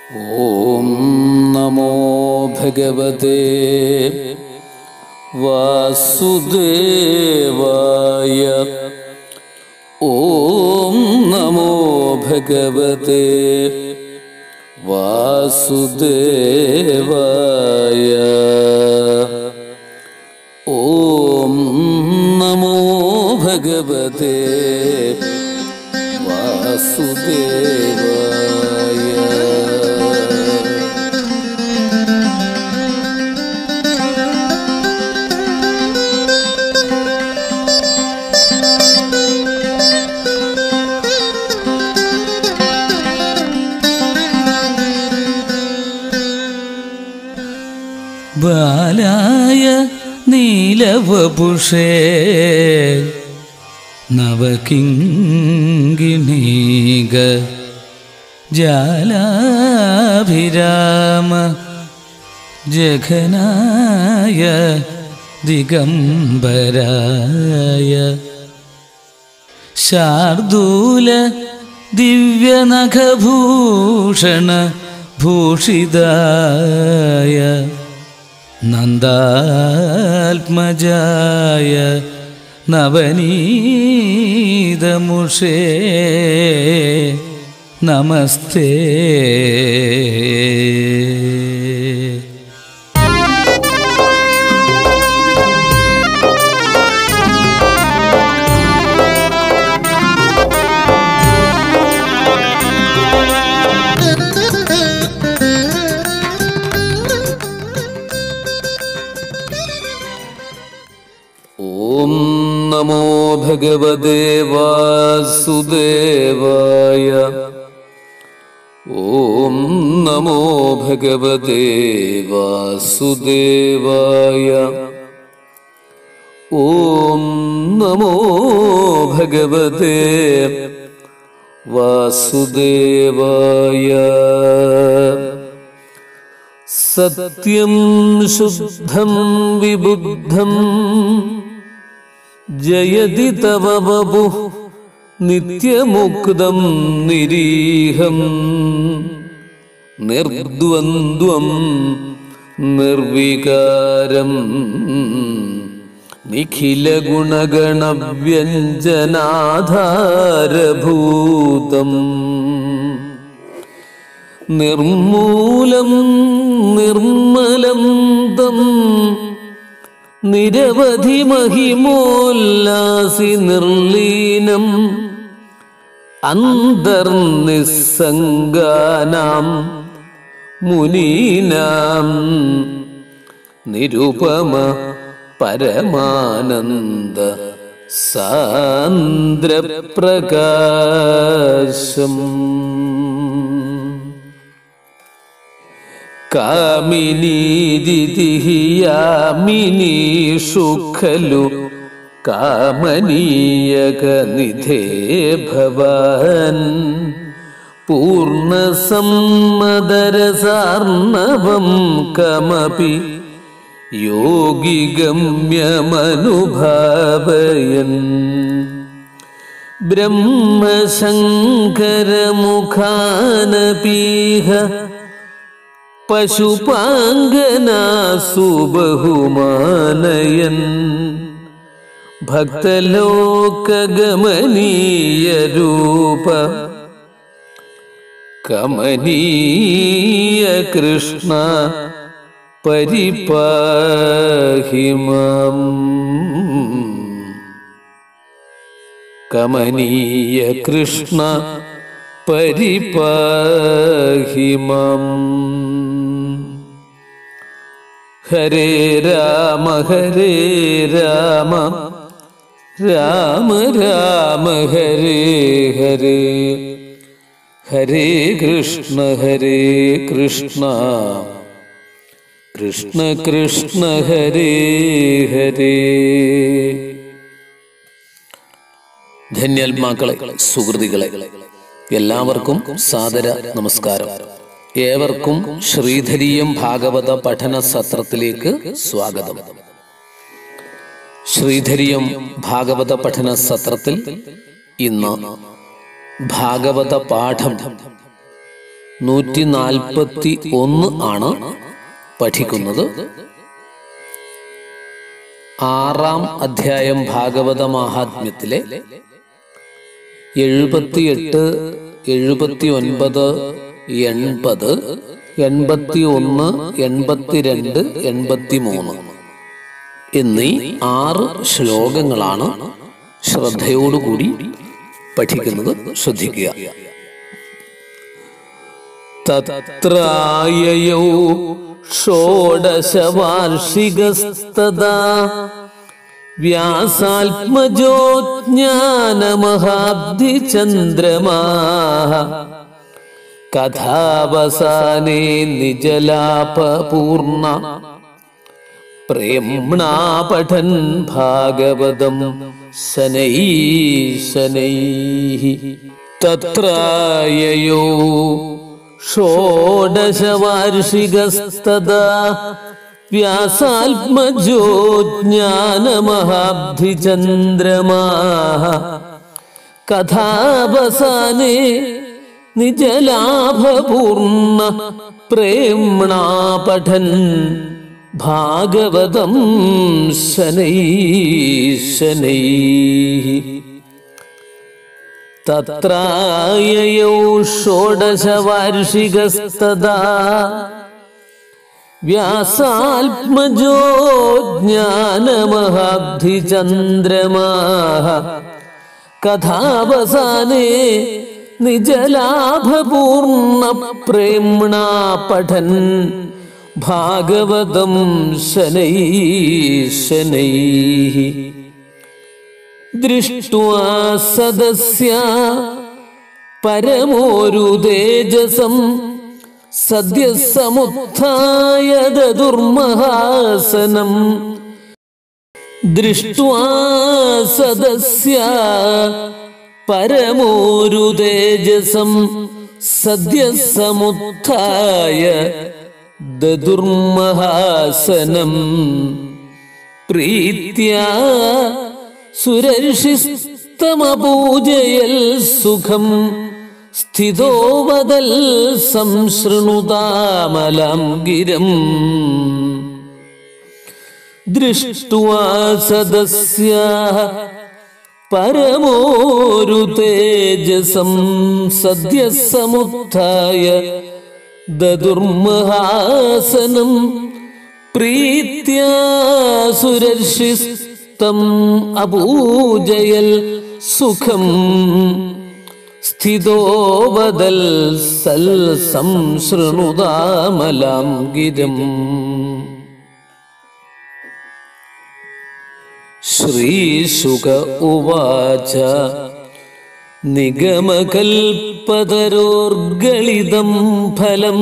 ॐ नमो भगवते वासुदेवाय ॐ नमो भगवते वासुदेवाय ॐ नमो भगवते वासुदेवाय ബാലായ നീലവപുഷേ നവകിങ്കിണീക ജാലാഭിരാമ ജഘനായ ദിഗംബരായ ശാർദൂല ദിവ്യനഖഭൂഷണ ഭൂഷിതായ നന്ദാത്മജായ നവനീതമുഷേ നമസ്തേ ॐ नमो भगवते वासुदेवाय ॐ नमो भगवते वासुदेवाय ॐ नमो भगवते वासुदेवाय सत्यं शुद्धं विबुद्धं जयति तव वपुः नित्यमुक्तं निरीहं निर्द्वन्द्वं निर्विकारम् निखिलगुणगणव्यञ्जनाधारभूतम् നിർമൂലം നിർമ്മലം തം നിരവധി മഹിമോല്ലാസി നിർലീനം അന്തർനിസ്സംഗാനാം മുനീനാം നിരുപമ പരമാനന്ദ സാന്ദ്രപ്രകാശം കാമിനീതിഹിയാമിനീഷു ഖലു കാമനീയകനിധേ ഭവാൻ പൂർണ്ണസമ്മദരസാർണവം കമപി യോഗിഗമ്യമനുഭാവയൻ ബ്രഹ്മശങ്കരമുഖാനപീഹ പശുപാങ്കനാസു ബഹുമാനയൻ ഭക്തലോകഗമനീയ രൂപ കമനീയ കൃഷ്ണ പരിപാഹിമാം കമനീയ കൃഷ്ണ പരിപാഹിമാം ഹരേ രാമ ഹരേ രാമ രാമ രാമ ഹരേ ഹരേ ഹരേ കൃഷ്ണ ഹരേ കൃഷ്ണ കൃഷ്ണ കൃഷ്ണ ഹരേ ഹരേ ധന്യാത്മാക്കളെ സുഹൃതികളെ എല്ലാവർക്കും സാദര നമസ്കാരം ഏവർക്കും ശ്രീധരീയം ഭാഗവത പഠന സത്രത്തിലേക്ക് സ്വാഗതം ശ്രീധരീയം ഭാഗവത പഠന സത്രത്തിൽ ഇന്ന് ഭാഗവത പാഠം നൂറ്റി നാൽപ്പത്തി ഒന്ന് ആണ് പഠിക്കുന്നത് ആറാം അധ്യായം ഭാഗവത മഹാത്മ്യത്തിലെ എഴുപത്തിയെട്ട് എഴുപത്തി ഒൻപത് എൺപത് എൺപത്തി ഒന്ന് എൺപത്തിരണ്ട് എൺപത്തി മൂന്ന് എന്നീ ആറ് ശ്ലോകങ്ങളാണ് ശ്രദ്ധയോടുകൂടി പഠിക്കുന്നത് ശ്രദ്ധിക്കുക തത്രായയൗ ഷോഡശവാർഷികസ്തദാ വ്യാസാത്മജോ ജ്ഞാനമഹാബ്ധി ചന്ദ്രമാ കഥാവസാനേ നിജലാപപൂർണ പ്രേംണാ പഠൻ ഭാഗവതം ശനൈ ശനൈ തത്രായയോ ഷോഡശവാർഷികസ്തദാ വ്യാസാത്മജോ ജ്ഞാനമഹാബ്ധി ചന്ദ്രമാ കഥാവസാനേ നിജലാഭപൂർണ പ്രേംണാ പഠൻ ഭാഗവതം ശനൈ ശനൈ തത്രായയൗ ഷോഡശവാർഷികസ്തദാ വ്യാസാത്മജോ ജ്ഞാനമഹാബ്ധി ചന്ദ്രമാ കഥാവസാനേ നിജലാഭപൂർണ പ്രേംണാ പഠൻ ഭാഗവതം ശനൈ ശനൈ ദൃഷ്ട്വാ സദസ്യ പരമോരു തേജസം സദ്യ സമുത്ഥായ ദുർമഹാസനം ദൃഷ്ട്വാ സദസ്യ പരമോരു തേജസം സദ്യ സമുത്ഥായ ദുർമഹാസനം പ്രീത്യാ സുരർഷിസ്തമപൂജയൽ സുഖം സ്ഥിതോ വദൽ സംശൃണുതാമലം ഗിരം ദൃഷ്ട്വാ സദസ്യ പരമോരു തേജസം സദ്യ സമുത്ഥായ ദുർമഹാസനം പ്രീത്യാ സുരർഷിസ്തം അപൂജയൽ സുഖം സ്ഥിതോ വദൽ സൽ സംശൃണുതാമലാം ഗിരം ശ്രീശുക ഉവാച നിഗമകൽപ്പതരോർഗളിതം ഫലം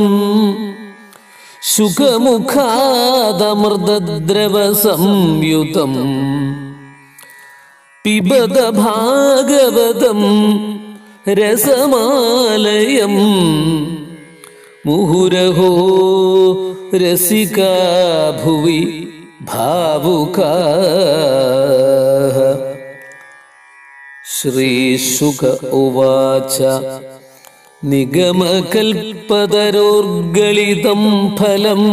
സുഖമുഖാദമൃതദ്രവസംയുതം പിബത ഭാഗവതം രസമാലയം മുഹുരഹോ രസികാ ഭുവി ഭാവുകാ ശ്രീശുക ഉവാച നിഗമകൽപ്പതരോർഗളിതം ഫലം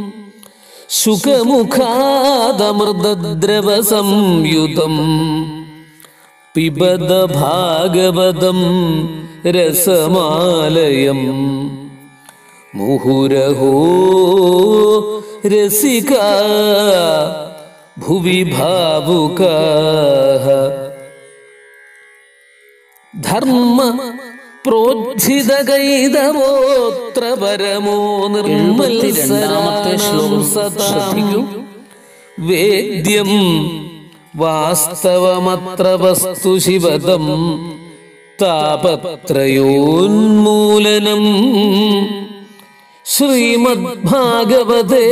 സുഖമുഖാദമൃതദ്രവസംയുതം പിബത ഭാഗവതം രസമാലയം മുഹുരഹോ രസിക ഭുവി ഭാവുക ധർമ്മ പ്രോജ്ജിതകൈതവോത്ര പരമോ നിർമ്മലരണ്ടാമത്തെ ശ്ലോകം ശ്രദ്ധിക്കൂ വേദ്യം വാസ്തവമത്ര വസ്തു ശിവദം താപത്രയോന്മൂലനം ശ്രീമദ്ഭാഗവതേ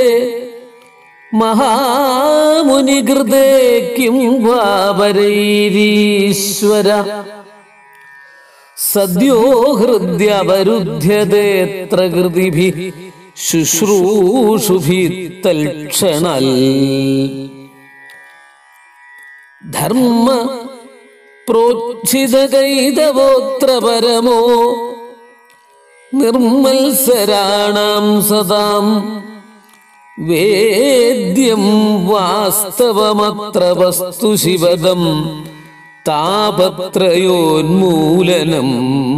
മഹാമുനികൃതേ കിം വാപരൈരീശ്വര സദ്യോ ഹൃദ്യവരുദ്ധ്യതേത്ര കൃതിഭി ശുശ്രൂഷുഭി തൽക്ഷണൽ ധർമ്മ പ്രോച്ഛിതകൈതവോത്ര പരമോ നിർമ്മത്സരാണാം സദാം വേദ്യം വാസ്തവമത്ര വസ്തു ശിവദം താപത്രയോന്മൂലനം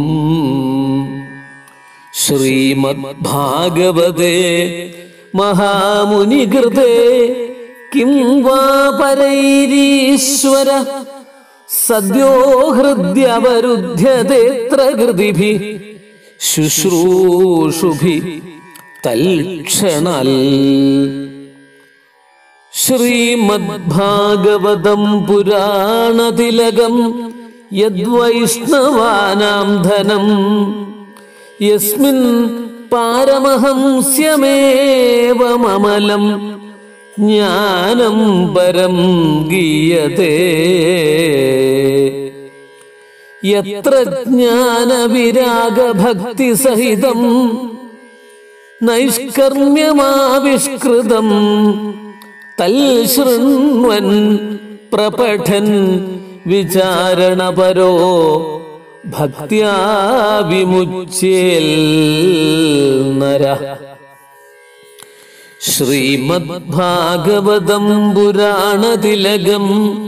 ശ്രീമദ്ഭാഗവതേ മഹാമുനികൃതേ കിം വാ പരൈരീശ്വര സദ്യോ ഹൃദ്യവരുദ്ധ്യതേത്ര കൃതിഭി ശുശ്രൂഷുഭി തൽക്ഷണൽ ശ്രീമദ്ഭാഗവതം പുരാണതിലകം യദ്വൈഷ്ണവാനാം ധനം യസ്മിൻ പാരമഹംസ്യമേവമലം ജ്ഞാനം പരം ഗീയതേ യത്ര ജ്ഞാനവിരാഗഭക്തിസഹിതം നൈഷ്കർമ്മ്യമാവിഷ്കൃതം തൽ ശൃണ്വൻ പ്രപഠൻ വിചാരണപരോ ഭക്ത്യാ വിമുച്യേൽ നര ശ്രീമദ്ഭാഗവതം പുരാണതിലകം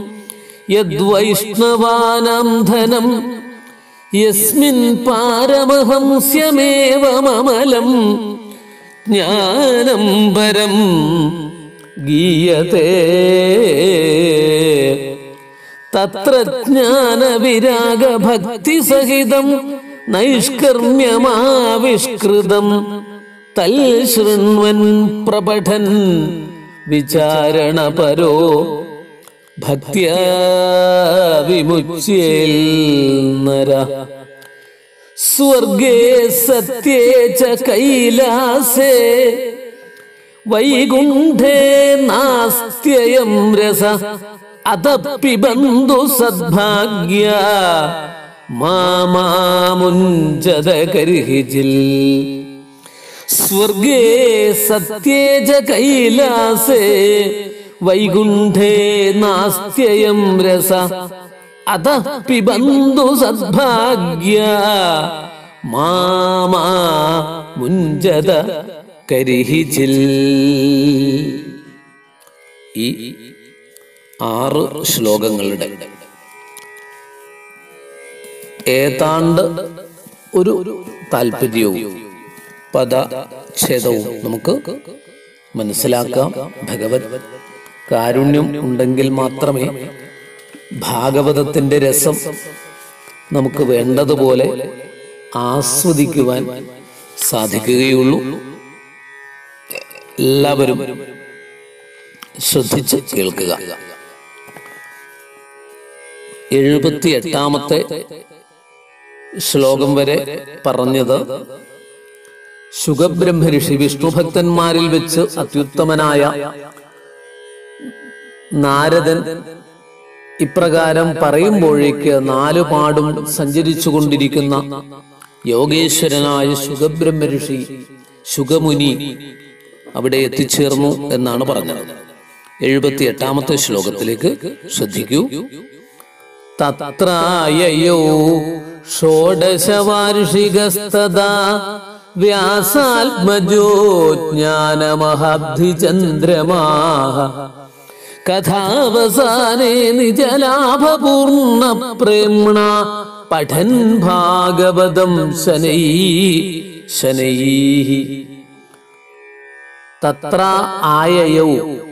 യദ്വൈഷ്ണവാനാം ധനം യസ്മിൻ പാരമഹംസ്യമേവമലം ജ്ഞാനം പരം ഗീയത്തെ തത്ര ജ്ഞാനവിരാഗഭക്തിസഹിതം നൈഷ്കർമ്മ്യമാവിഷ്കൃതം തൽ ശൃണ്വൻ പ്രപഠൻ വിചാരണപരോ ഭക്ത്യാ വിമുച്യേൽ നര സ്വർഗേ സത്യേ ച കൈലാസേ വൈകുണ്ഠേ നാസ്ത്യയം രസ അതപ്പിബന്ധു സദ്ഭാഗ്യ മാമുഞ്ചത കർഹിജിൽ സ്വർഗേ സത്യേ ച കൈലാസേ വൈകുണ്ഠേ നാസ്ത്യയം രസ അത പിബന്ധു സദ്ഭാഗ്യ മാമാ മുഞ്ചത കരിഹിച്ചിൽ ഈ ആറ് ശ്ലോകങ്ങളുടെ ഏതാണ്ട് ഒരു താല്പര്യവും പദഛേദവും നമുക്ക് മനസ്സിലാക്കാം ഭഗവത് കാരുണ്യം ഉണ്ടെങ്കിൽ മാത്രമേ ഭാഗവതത്തിന്റെ രസം നമുക്ക് വേണ്ടതുപോലെ ആസ്വദിക്കുവാൻ സാധിക്കുകയുള്ളൂ എല്ലാവരും ശ്രദ്ധിച്ച് കേൾക്കുക എഴുപത്തി എട്ടാമത്തെ ശ്ലോകം വരെ പറഞ്ഞത് ശുഗബ്രഹ്മ വിഷ്ണുഭക്തന്മാരിൽ വെച്ച് അത്യുത്തമനായ നാരദൻ ഇപ്രകാരം പറയുമ്പോഴേക്ക് നാലു പാടും സഞ്ചരിച്ചു കൊണ്ടിരിക്കുന്ന യോഗേശ്വരനായ ശുഗബ്രഹ്മ ഋഷി ശുഗമുനി അവിടെ എത്തിച്ചേർന്നു എന്നാണ് പറഞ്ഞത് എഴുപത്തി എട്ടാമത്തെ ശ്ലോകത്തിലേക്ക് ശ്രദ്ധിക്കൂ തത്രായയോ ഷോഡശവാർഷികസ്തദാ വ്യാസാത്മജോ ജ്ഞാനമഹാബ്ധി ചന്ദ്രമാഹ കഥാവസാനേ നിജലാഭപൂർണ പ്രേംണ പഠൻ ഭാഗവതം ശനൈ ശനൈ തത്ര ആയയൗ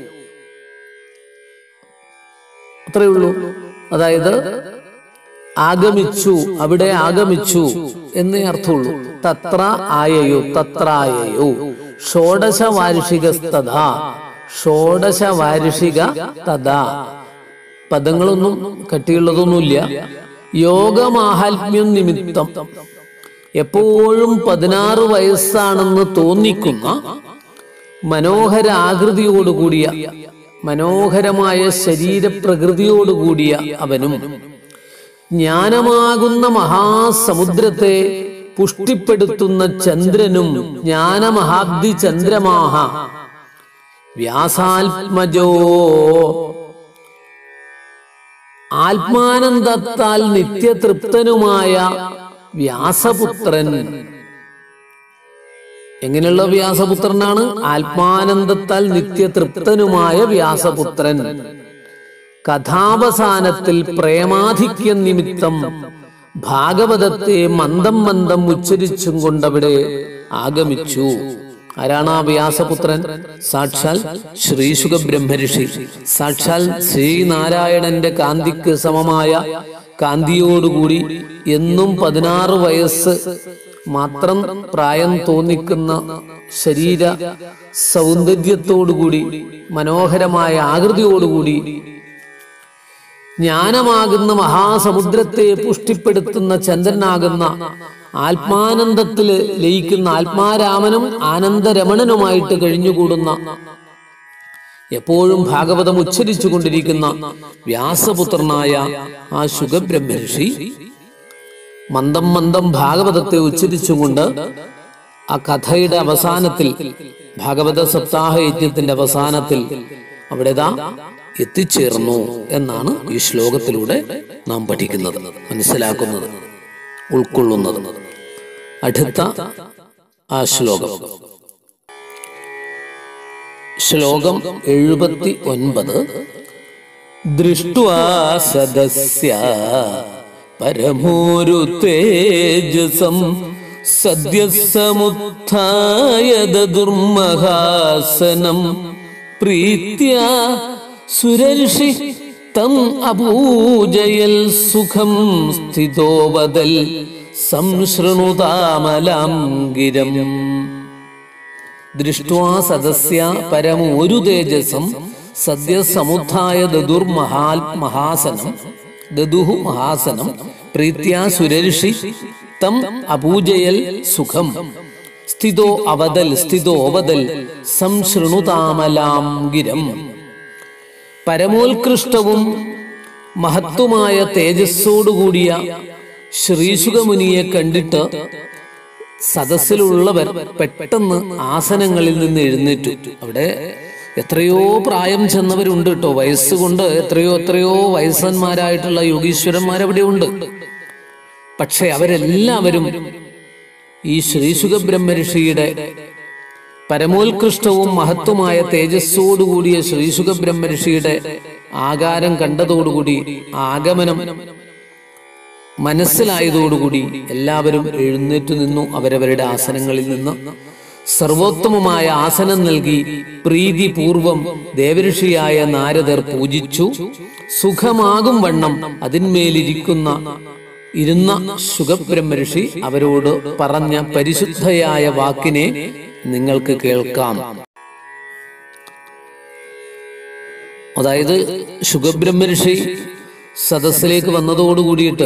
അത്രയേ ഉള്ളൂ അതായത് ആഗമിച്ചു അവിടെ ആഗമിച്ചു എന്നേ അർത്ഥമുള്ളൂ തത്ര ആയയു തത്രായയു ഷോഡശ വാർഷികസ്തഥ ഷോഡശ വാർഷിക തഥാ പദങ്ങളൊന്നും കട്ടിയുള്ളതൊന്നുമില്ല യോഗമാഹാത്മ്യം നിമിത്തം എപ്പോഴും പതിനാറ് വയസ്സാണെന്ന് തോന്നിക്കുന്ന മനോഹര ആകൃതിയോടുകൂടിയ മനോഹരമായ ശരീരപ്രകൃതിയോടുകൂടിയ അവനും ജ്ഞാനമാകുന്ന മഹാസമുദ്രത്തെ പുഷ്ടിപ്പെടുത്തുന്ന ചന്ദ്രനും ജ്ഞാനമഹാബ്ദി ചന്ദ്രമാഹ വ്യാസാത്മജോ ആത്മാനന്ദത്താൽ നിത്യതൃപ്തനുമായ വ്യാസപുത്രൻ എങ്ങനെയുള്ള വ്യാസപുത്രനാണ് ആത്മാനന്ദത്താൽ നിത്യതൃപ്തനുമായ വ്യാസപുത്രൻ കഥാവസാനത്തിൽ പ്രേമാധിക്യ നിമിത്തം ഭാഗവതത്തെ മന്ദം മന്ദം ഉച്ചരിച്ചും കൊണ്ടവിടെ ആഗമിച്ചു ആരാണ് ആ വ്യാസപുത്രൻ സാക്ഷാൽ ശ്രീശുഖ ബ്രഹ്മഋഷി സാക്ഷാൽ ശ്രീനാരായണന്റെ കാന്തിക്ക് സമമായ കാന്തിയോടുകൂടി എന്നും പതിനാറ് വയസ്സ് മാത്രം പ്രായം തോന്നിക്കുന്ന ശരീര സൗന്ദര്യത്തോടുകൂടി മനോഹരമായ ആകൃതിയോടുകൂടി ജ്ഞാനമാകുന്ന മഹാസമുദ്രത്തെ പുഷ്ടിപ്പെടുത്തുന്ന ചന്ദ്രനാകുന്ന ആത്മാനന്ദത്തില് ലയിക്കുന്ന ആത്മാരാമനും ആനന്ദരമണനുമായിട്ട് കഴിഞ്ഞുകൂടുന്ന എപ്പോഴും ഭാഗവതം ഉച്ചരിച്ചു കൊണ്ടിരിക്കുന്ന വ്യാസപുത്രനായ ആ ശുഖബ്രഹ്മർഷി മന്ദം മന്ദം ഭാഗവതത്തെ ഉച്ചരിച്ചുകൊണ്ട് ആ കഥയുടെ അവസാനത്തിൽ ഭാഗവത സപ്താഹ യജ്ഞത്തിന്റെ അവസാനത്തിൽ അവിടെ ദാ എത്തിച്ചേർന്നു എന്നാണ് ഈ ശ്ലോകത്തിലൂടെ നാം പഠിക്കുന്നത് മനസ്സിലാക്കുന്നത് ഉൾക്കൊള്ളുന്നത് അടുത്ത ആ ശ്ലോകം ശ്ലോകം എഴുപത്തി ഒൻപത് ദൃഷ്ട്വാ സദസ്യ പരമോരു തേജസം സദ്യ സമുത്ഥായ ദുർമഹാസനം പ്രീത്യ സുരർഷി തം അപൂജയൽ സുഖം സ്ഥിതോ വദൽ സംശൃണുതാമലാം ഗിരം ദൃഷ്ട്വാ സദസ്യ പരമോരു തേജസം സദ്യ സമുത്ഥായ ദദുർ മഹാൽ മഹാസനം ദദുഹു മഹാസനം പ്രീത്യാ സുരർഷി തം അപൂജയൽ സുഖം സ്ഥിതോ അവതൽ സ്ഥിതോ അവതൽ സംശൃണുതാമലാം ഗിരം പരമോത്കൃഷ്ടവും മഹത്വമായ തേജസ്സോടുകൂടിയ ശ്രീശുഖമുനിയെ കണ്ടിട്ട് സദസ്സിലുള്ളവർ പെട്ടെന്ന് ആസനങ്ങളിൽ നിന്ന് എഴുന്നേറ്റു അവിടെ എത്രയോ പ്രായം ചെന്നവരുണ്ട് കേട്ടോ വയസ്സുകൊണ്ട് എത്രയോ എത്രയോ വയസ്സന്മാരായിട്ടുള്ള യോഗീശ്വരന്മാരവിടെ ഉണ്ട് പക്ഷെ അവരെല്ലാവരും ഈ ശ്രീശുഖ ബ്രഹ്മഋഷിയുടെ പരമോത്കൃഷ്ടവും മഹത്വമായ തേജസ്സോടുകൂടിയ ശ്രീശുഖ ബ്രഹ്മഋഷിയുടെ ആകാരം കണ്ടതോടുകൂടി ആഗമനം മനസ്സിലായതോടുകൂടി എല്ലാവരും എഴുന്നേറ്റു നിന്നു അവരവരുടെ ആസനങ്ങളിൽ നിന്ന് സർവോത്തമമായ ആസനം നൽകി പ്രീതിപൂർവം ദേവഋഷിയായ നാരദർ പൂജിച്ചു സുഖമാകും വണ്ണം അതിന്മേലിരിക്കുന്ന ഇരുന്ന ശുഖബ്രഹ്മഋഷി അവരോട് പറഞ്ഞ പരിശുദ്ധയായ വാക്കിനെ നിങ്ങൾക്ക് കേൾക്കാം അതായത് ശുഖബ്രഹ്മഋഷി സദസ്സിലേക്ക് വന്നതോടു കൂടിയിട്ട്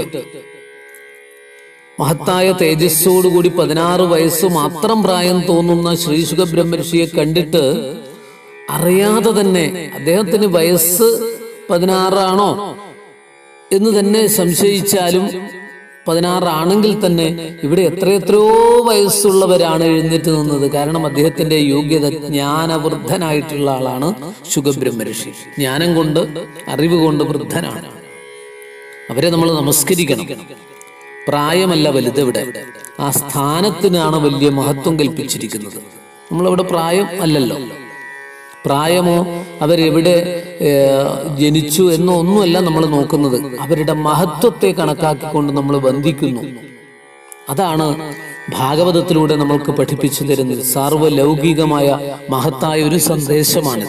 മഹത്തായ തേജസ്സോടുകൂടി പതിനാറ് വയസ്സ് മാത്രം പ്രായം തോന്നുന്ന ശ്രീശുഖ ബ്രഹ്മർഷിയെ കണ്ടിട്ട് അറിയാതെ തന്നെ അദ്ദേഹത്തിന് വയസ്സ് പതിനാറാണോ എന്ന് തന്നെ സംശയിച്ചാലും പതിനാറാണെങ്കിൽ തന്നെ ഇവിടെ എത്രയെത്രയോ വയസ്സുള്ളവരാണ് എഴുന്നേറ്റ് നിന്നത് കാരണം അദ്ദേഹത്തിന്റെ യോഗ്യത ജ്ഞാനവൃദ്ധനായിട്ടുള്ള ആളാണ് ശുഖബ്രഹ്മർഷി ജ്ഞാനം കൊണ്ട് അറിവ് കൊണ്ട് വൃദ്ധനാണ് അവരെ നമ്മൾ നമസ്കരിക്കണം പ്രായമല്ല വലുത് ഇവിടെ ആ സ്ഥാനത്തിനാണ് വലിയ മഹത്വം കൽപ്പിച്ചിരിക്കുന്നത് നമ്മളവിടെ പ്രായം അല്ലല്ലോ പ്രായമോ അവരെവിടെ ഏർ, ജനിച്ചു എന്നോ ഒന്നുമല്ല നമ്മൾ നോക്കുന്നത് അവരുടെ മഹത്വത്തെ കണക്കാക്കിക്കൊണ്ട് നമ്മൾ ബന്ധിക്കുന്നു അതാണ് ഭാഗവതത്തിലൂടെ നമ്മൾക്ക് പഠിപ്പിച്ചു തരുന്നത് സാർവലൗകികമായ മഹത്തായ ഒരു സന്ദേശമാണ്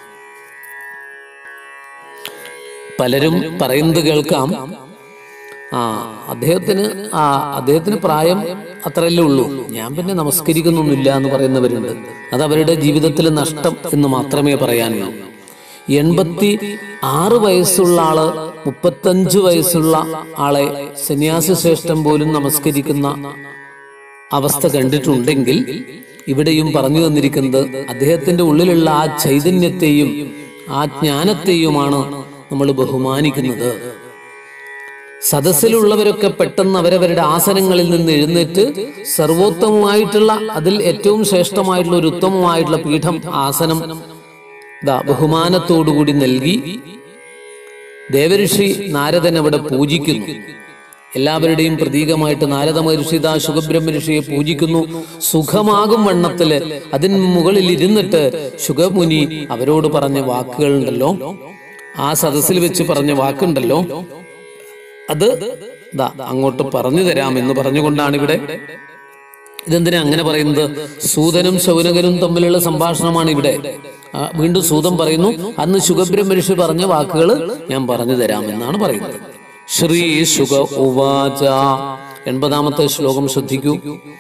പലരും പറയുന്നത് കേൾക്കാം ആ അദ്ദേഹത്തിന് ആ അദ്ദേഹത്തിന് പ്രായം അത്രയല്ലേ ഉള്ളൂ ഞാൻ പിന്നെ നമസ്കരിക്കുന്നൊന്നുമില്ല എന്ന് പറയുന്നവരുണ്ട് അത് അവരുടെ ജീവിതത്തിലെ നഷ്ടം എന്ന് മാത്രമേ പറയാനുള്ളൂ എൺപത്തി ആറ് വയസ്സുള്ള ആള് മുപ്പത്തഞ്ച് വയസ്സുള്ള ആളെ സന്യാസി ശ്രേഷ്ഠം പോലും നമസ്കരിക്കുന്ന അവസ്ഥ കണ്ടിട്ടുണ്ടെങ്കിൽ ഇവിടെയും പറഞ്ഞു തന്നിരിക്കുന്നത് അദ്ദേഹത്തിന്റെ ഉള്ളിലുള്ള ആ ചൈതന്യത്തെയും ആ ജ്ഞാനത്തെയുമാണ് നമ്മൾ ബഹുമാനിക്കുന്നത് സദസ്സിലുള്ളവരൊക്കെ പെട്ടെന്ന് അവരവരുടെ ആസനങ്ങളിൽ നിന്ന് എഴുന്നേറ്റ് സർവോത്തമമായിട്ടുള്ള അതിൽ ഏറ്റവും ശ്രേഷ്ഠമായിട്ടുള്ള ഒരു ഉത്തമമായിട്ടുള്ള പീഠം ആസനം ദാ ബഹുമാനത്തോടുകൂടി നൽകി ദേവഋഷി നാരദൻ അവിടെ പൂജിക്കുന്നു എല്ലാവരുടെയും പ്രതീകമായിട്ട് നാരദ മഹർഷി ദാ ശുഖബ്രഹ്മ ഋഷിയെ പൂജിക്കുന്നു സുഖമാകും വണ്ണത്തില് അതിന് മുകളിൽ ഇരുന്നിട്ട് ശുഖമുനി അവരോട് പറഞ്ഞ വാക്കുകളുണ്ടല്ലോ ആ സദസ്സിൽ വെച്ച് പറഞ്ഞ വാക്കുണ്ടല്ലോ അത് ദാ അങ്ങോട്ട് പറഞ്ഞു തരാം എന്ന് പറഞ്ഞുകൊണ്ടാണ് ഇവിടെ ഇതെന്തിനാ അങ്ങനെ പറയുന്നത് സൂതനും ശൗനകനും തമ്മിലുള്ള സംഭാഷണമാണ് ഇവിടെ ആ, വീണ്ടും സൂതൻ പറയുന്നു അന്ന് ശുഖബ്രഹ്മ പറഞ്ഞ വാക്കുകൾ ഞാൻ പറഞ്ഞു തരാം എന്നാണ് പറയുന്നത് ശ്രീ ശുഖ ഉവാച എൺപതാമത്തെ ശ്ലോകം ശ്രദ്ധിക്കൂ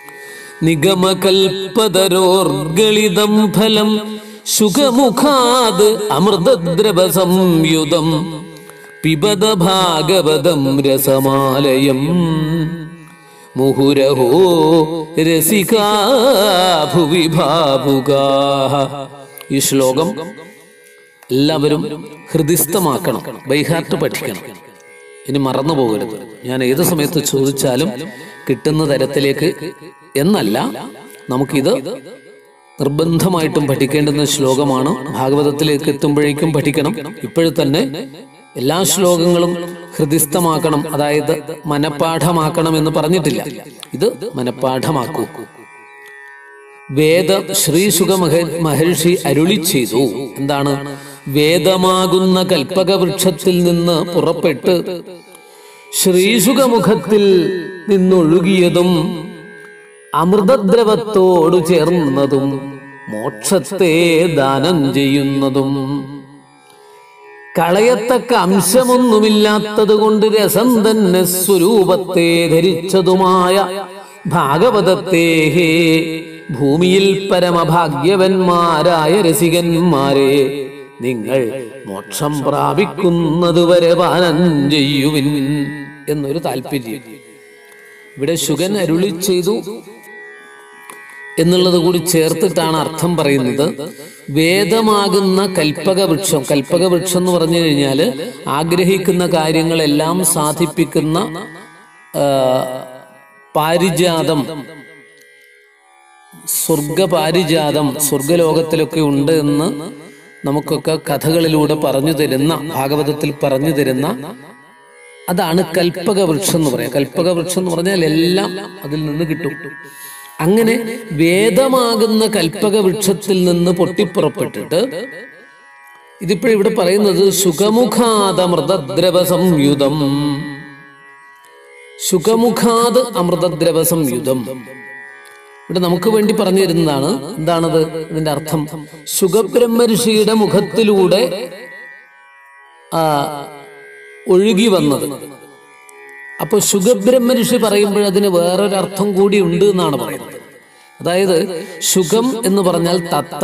നിഗമകൽപതരോർഗളിതം ഫലം ശുഖമുഖാത് അമൃതദ്രവ സംയുതം പിബത ഭാഗവതം രസമാലയം മുഹുരഹോ രസികാ ഭുവി ഭാവുകാ ഈ ശ്ലോകം എല്ലാവരും ഹൃദിസ്ഥമാക്കണം ബൈഹാർട്ട് പഠിക്കണം ഇനി മറന്നു പോകരുത് ഞാൻ ഏത് സമയത്ത് ചോദിച്ചാലും കിട്ടുന്ന തരത്തിലേക്ക് എന്നല്ല നമുക്കിത് നിർബന്ധമായിട്ടും പഠിക്കേണ്ടുന്ന ശ്ലോകമാണ് ഭാഗവതത്തിലേക്ക് എത്തുമ്പോഴേക്കും പഠിക്കണം ഇപ്പോഴും തന്നെ എല്ലാ ശ്ലോകങ്ങളും ഹൃദിസ്ഥമാക്കണം അതായത് മനപ്പാഠമാക്കണം എന്ന് പറഞ്ഞിട്ടില്ല ഇത് മനപ്പാഠമാക്കൂ വേദ ശ്രീസുഖ മഹ മഹർഷി അരുളി ചെയ്തു എന്താണ് വേദമാകുന്ന കൽപ്പകവൃക്ഷത്തിൽ നിന്ന് പുറപ്പെട്ട് ശ്രീസുഖമുഖത്തിൽ നിന്നൊഴുകിയതും അമൃതദ്രവത്തോടു ചേർന്നതും മോക്ഷത്തെ ദാനം ചെയ്യുന്നതും കളയത്തക്ക അംശമൊന്നുമില്ലാത്തത് കൊണ്ട് രസം തന്നെ സ്വരൂപത്തെ ധരിച്ചതുമായ ഭാഗവതത്തെ ഹേ ഭൂമിയിൽ പരമഭാഗ്യവന്മാരായ രസികന്മാരെ നിങ്ങൾ മോക്ഷം പ്രാപിക്കുന്നതുവരെ പാനം ചെയ്യുവിൻ എന്നൊരു താല്പര്യം ഇവിടെ ശുഗൻ അരുളി ചെയ്തു എന്നുള്ളത് കൂടി ചേർത്തിട്ടാണ് അർത്ഥം പറയുന്നത് വേദമാകുന്ന കൽപ്പക വൃക്ഷം കൽപ്പക വൃക്ഷം എന്ന് പറഞ്ഞു കഴിഞ്ഞാൽ ആഗ്രഹിക്കുന്ന കാര്യങ്ങളെല്ലാം സാധിപ്പിക്കുന്ന ആ, പാരിജാതം സ്വർഗപാരിജാതം സ്വർഗലോകത്തിലൊക്കെ ഉണ്ട് എന്ന് നമുക്കൊക്കെ കഥകളിലൂടെ പറഞ്ഞു തരുന്ന ഭാഗവതത്തിൽ പറഞ്ഞു തരുന്ന അതാണ് കൽപ്പക വൃക്ഷം എന്ന് പറയാം കൽപ്പക വൃക്ഷം എന്ന് പറഞ്ഞാൽ എല്ലാം അതിൽ നിന്ന് കിട്ടും അങ്ങനെ വേദമാകുന്ന കൽപ്പക വൃക്ഷത്തിൽ നിന്ന് പൊട്ടിപ്പുറപ്പെട്ടിട്ട് ഇതിപ്പോഴും ഇവിടെ പറയുന്നത് സുഖമുഖാത് അമൃതദ്രവ സംയുതം സുഖമുഖാത് അമൃതദ്രവ സംയുതം ഇവിടെ നമുക്ക് വേണ്ടി പറഞ്ഞു തരുന്നതാണ് എന്താണത് ഇതിന്റെ അർത്ഥം സുഖബ്രഹ്മ മുഖത്തിലൂടെ ആ, ഒഴുകി വന്നത് അപ്പൊ സുഖബ്രഹ്മ ഋഷി പറയുമ്പോൾ അതിന് വേറൊരർത്ഥം കൂടി ഉണ്ട് എന്നാണ് പറയുന്നത് അതായത് സുഖം എന്ന് പറഞ്ഞാൽ തത്ത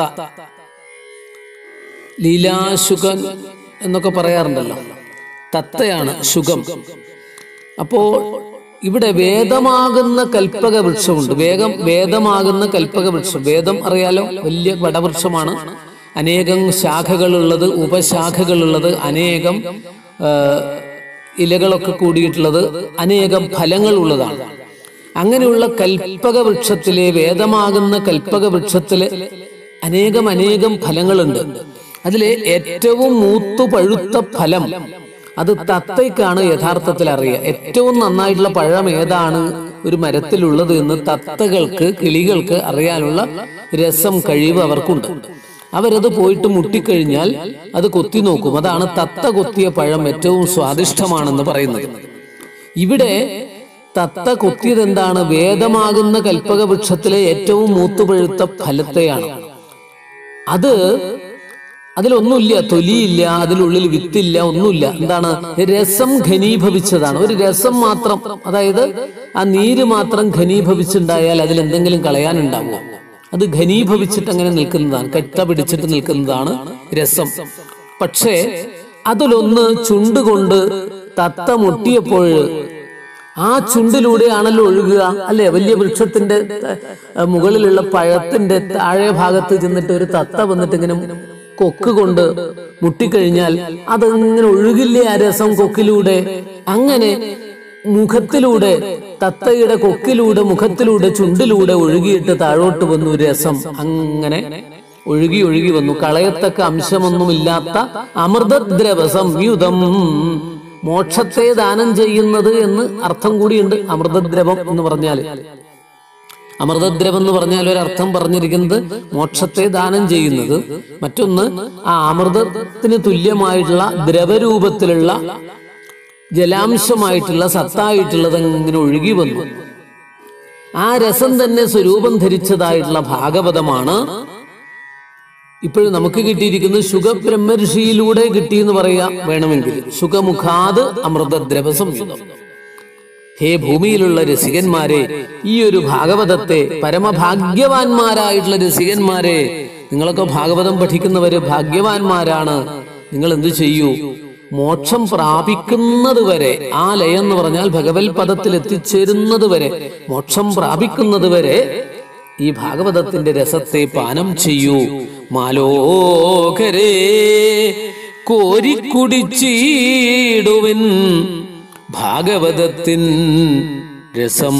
ലീലാശുഖൻ എന്നൊക്കെ പറയാറുണ്ടല്ലോ തത്തയാണ് സുഖം അപ്പോ ഇവിടെ വേദമാകുന്ന കൽപ്പക വൃക്ഷമുണ്ട് വേഗം വേദമാകുന്ന കൽപ്പക വൃക്ഷം വേദം അറിയാലോ വലിയ വടവൃക്ഷമാണ് അനേകം ശാഖകളുള്ളത് ഉപശാഖകളുള്ളത് അനേകം ആ, ഇലകളൊക്കെ കൂടിയിട്ടുള്ളത് അനേകം ഫലങ്ങൾ ഉള്ളതാണ് അങ്ങനെയുള്ള കൽപ്പക വൃക്ഷത്തിലെ വേദമാകുന്ന കൽപ്പക വൃക്ഷത്തിലെ അനേകം അനേകം ഫലങ്ങളുണ്ട് അതിലെ ഏറ്റവും മൂത്തു പഴുത്ത ഫലം അത് തത്തയ്ക്കാണ് യഥാർത്ഥത്തിൽ അറിയുക ഏറ്റവും നന്നായിട്ടുള്ള പഴം ഏതാണ് ഒരു മരത്തിലുള്ളത് എന്ന് തത്തകൾക്ക് കിളികൾക്ക് അറിയാനുള്ള രസം കഴിവ് അവർക്കുണ്ട് അവരത് പോയിട്ട് മുട്ടിക്കഴിഞ്ഞാൽ അത് കൊത്തി നോക്കും അതാണ് തത്ത കൊത്തിയ പഴം ഏറ്റവും സ്വാദിഷ്ടമാണെന്ന് പറയുന്നത് ഇവിടെ തത്ത കൊത്തിയത് എന്താണ് വേദമാകുന്ന കൽപ്പക വൃക്ഷത്തിലെ ഏറ്റവും മൂത്തുപഴുത്ത ഫലത്തെയാണ് അത് അതിലൊന്നുമില്ല തൊലിയില്ല അതിനുള്ളിൽ വിത്തില്ല ഒന്നുമില്ല എന്താണ് രസം ഘനീഭവിച്ചതാണ് ഒരു രസം മാത്രം അതായത് ആ നീര് മാത്രം ഘനീഭവിച്ചുണ്ടായാൽ അതിൽ എന്തെങ്കിലും കളയാനുണ്ടാവുമോ അത് ഘനീഭവിച്ചിട്ട് അങ്ങനെ നിൽക്കുന്നതാണ് കെട്ട പിടിച്ചിട്ട് നിൽക്കുന്നതാണ് രസം പക്ഷേ അതിലൊന്ന് ചുണ്ടുകൊണ്ട് തത്ത മുട്ടിയപ്പോൾ ആ ചുണ്ടിലൂടെയാണല്ലോ ഒഴുകുക അല്ലെ വലിയ വൃക്ഷത്തിന്റെ ഏഹ്, മുകളിലുള്ള പഴത്തിന്റെ താഴെ ഭാഗത്ത് ചെന്നിട്ട് ഒരു തത്ത വന്നിട്ട് ഇങ്ങനെ കൊക്ക് കൊണ്ട് മുട്ടിക്കഴിഞ്ഞാൽ അതങ്ങനെ ഒഴുകില്ലേ ആ രസം കൊക്കിലൂടെ അങ്ങനെ മുഖത്തിലൂടെ തത്തയുടെ കൊക്കിലൂടെ മുഖത്തിലൂടെ ചുണ്ടിലൂടെ ഒഴുകിയിട്ട് താഴോട്ട് വന്നു രസം അങ്ങനെ ഒഴുകി ഒഴുകി വന്നു കളയത്തക്ക അംശമൊന്നുമില്ലാത്ത അമൃതദ്രവ സംയുതം മോക്ഷത്തെ ദാനം ചെയ്യുന്നത് എന്ന് അർത്ഥം കൂടിയുണ്ട് അമൃതദ്രവം എന്ന് പറഞ്ഞാൽ അമൃതദ്രവം എന്ന് പറഞ്ഞാൽ ഒരർത്ഥം പറഞ്ഞിരിക്കുന്നത് മോക്ഷത്തെ ദാനം ചെയ്യുന്നത് മറ്റൊന്ന് ആ അമൃതത്തിന് തുല്യമായിട്ടുള്ള ദ്രവരൂപത്തിലുള്ള ജലാംശമായിട്ടുള്ള സത്തായിട്ടുള്ളത് ഇങ്ങനെ ഒഴുകി വന്നു ആ രസം തന്നെ സ്വരൂപം ധരിച്ചതായിട്ടുള്ള ഭാഗവതമാണ് ഇപ്പോഴും നമുക്ക് കിട്ടിയിരിക്കുന്നത് സുഖബ്രഹ്മർഷിയിലൂടെ കിട്ടിയെന്ന് പറയാം വേണമെങ്കിൽ സുഖമുഖാത് അമൃതദ്രവ സംയുതം ഹേ ഭൂമിയിലുള്ള രസികന്മാരെ ഈ ഒരു ഭാഗവതത്തെ പരമഭാഗ്യവാന്മാരായിട്ടുള്ള രസികന്മാരെ നിങ്ങളൊക്കെ ഭാഗവതം പഠിക്കുന്നവര് ഭാഗ്യവാന്മാരാണ് നിങ്ങൾ എന്ത് ചെയ്യൂ മോക്ഷം പ്രാപിക്കുന്നത് വരെ ആ ലയം എന്ന് പറഞ്ഞാൽ ഭഗവത് പദത്തിൽ എത്തിച്ചേരുന്നത് വരെ മോക്ഷം പ്രാപിക്കുന്നത് വരെ ഈ ഭാഗവതത്തിന്റെ രസത്തെ പാനം ചെയ്യൂ മാലോകരേ കോരിക്കുടിച്ചീടുവിൻ ഭാഗവതത്തിൻ രസം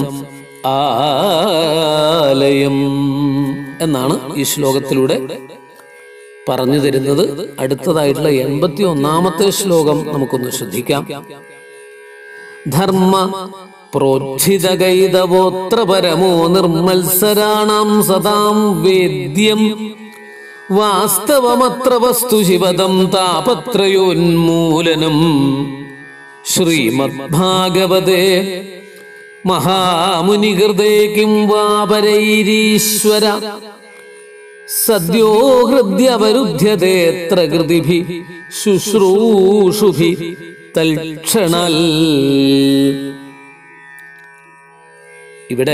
ആലയം എന്നാണ് ഈ ശ്ലോകത്തിലൂടെ പറഞ്ഞു തരുന്നത് അടുത്തതായിട്ടുള്ള എൺപത്തി ഒന്നാമത്തെ ശ്ലോകം നമുക്കൊന്ന് ശ്രദ്ധിക്കാം ധർമ്മ പ്രോച്ഛിതഗൈതവോത്ര പരമോ നിർമ്മത്സരാണാം സദാം വേദ്യം വാസ്തവമത്ര വസ്തു ശിവദം താപത്രയോന്മൂലനം ശ്രീമദ്ഭാഗവതേ മഹാമുനികൃതേ കിം വാപരൈരീശ്വര സദ്യോ ഹൃദ്യവരുദ്ധ്യതേത്ര കൃതിഭി ശുശ്രൂഷുഭി തൽക്ഷണൽ ഇവിടെ